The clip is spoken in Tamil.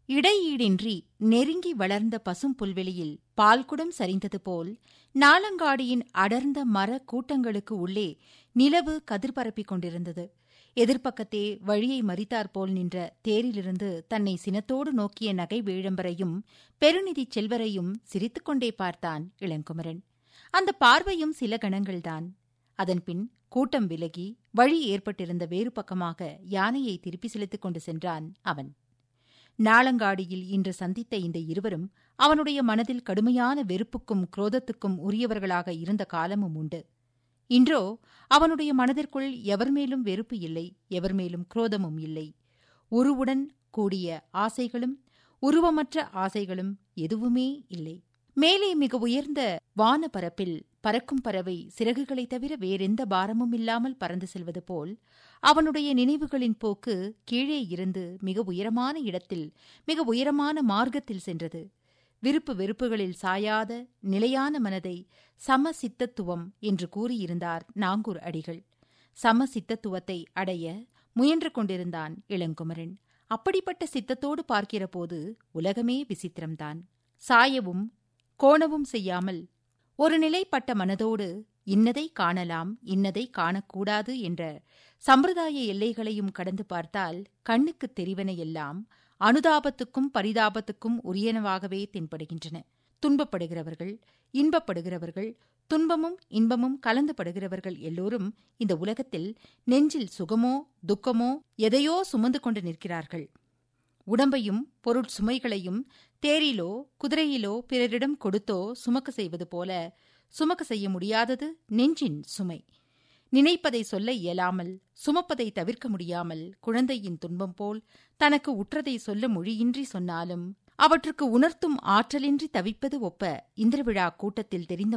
இடையீடின்றி நெருங்கி வளர்ந்த பசும் புல்வெளியில் பால்குடம் சரிந்தது போல் நாளங்காடியின் அடர்ந்த மர கூட்டங்களுக்கு உள்ளே நிலவு கதிர் பரப்பிக் கொண்டிருந்தது எதிர்ப்பக்கத்தே வழியை மறித்தாற்போல் நின்ற தேரிலிருந்து தன்னை சினத்தோடு நோக்கிய நகை வேழம்பரையும் பெருநிதி செல்வரையும் சிரித்துக்கொண்டே பார்த்தான் இளங்குமரன் அந்த பார்வையும் சில கணங்கள்தான் அதன்பின் கூட்டம் விலகி வழி ஏற்பட்டிருந்த வேறு பக்கமாக யானையை திருப்பி செலுத்திக் கொண்டு சென்றான் அவன் நாளங்காடியில் இன்று சந்தித்த இந்த இருவரும் அவனுடைய மனதில் கடுமையான வெறுப்புக்கும் குரோதத்துக்கும் உரியவர்களாக இருந்த காலமும் உண்டு இன்றோ அவனுடைய மனதிற்குள் எவர் மேலும் வெறுப்பு இல்லை எவர் மேலும் குரோதமும் இல்லை உருவுடன் கூடிய ஆசைகளும் உருவமற்ற ஆசைகளும் எதுவுமே இல்லை மேலே மிக உயர்ந்த வான பரப்பில் பறக்கும் பறவை சிறகுகளைத் தவிர வேறெந்த பாரமும் இல்லாமல் பறந்து செல்வது போல் அவனுடைய நினைவுகளின் போக்கு கீழே இருந்து மிக உயரமான இடத்தில் மிக உயரமான மார்க்கத்தில் சென்றது விருப்பு வெறுப்புகளில் சாயாத நிலையான மனதை சமசித்தத்துவம் என்று கூறியிருந்தார் நாங்கூர் அடிகள் சமசித்தத்துவத்தை அடைய முயன்று கொண்டிருந்தான் இளங்குமரன் அப்படிப்பட்ட சித்தத்தோடு பார்க்கிறபோது உலகமே விசித்திரம்தான் சாயவும் கோணவும் செய்யாமல் ஒரு நிலைப்பட்ட மனதோடு இன்னதை காணலாம் இன்னதை காணக்கூடாது என்ற சம்பிரதாய எல்லைகளையும் கடந்து பார்த்தால் கண்ணுக்குத் தெரிவன எல்லாம் அனுதாபத்துக்கும் பரிதாபத்துக்கும் உரியனவாகவே தென்படுகின்றன துன்பப்படுகிறவர்கள் இன்பப்படுகிறவர்கள் துன்பமும் இன்பமும் கலந்து படுகிறவர்கள் எல்லோரும் இந்த உலகத்தில் நெஞ்சில் சுகமோ துக்கமோ எதையோ சுமந்து கொண்டு நிற்கிறார்கள் உடம்பையும் பொருட் சுமைகளையும் தேரிலோ குதிரையிலோ பிறரிடம் கொடுத்தோ சுமக்க செய்வது போல சுமக்க செய்ய முடியாதது நெஞ்சின் சுமை நினைப்பதை சொல்ல இயலாமல் சுமப்பதை தவிர்க்க முடியாமல் குழந்தையின் துன்பம் போல் தனக்கு உற்றதை சொல்ல மொழியின்றி சொன்னாலும் அவற்றுக்கு உணர்த்தும் ஆற்றலின்றி தவிப்பது ஒப்ப இந்திரவிழா கூட்டத்தில் தெரிந்த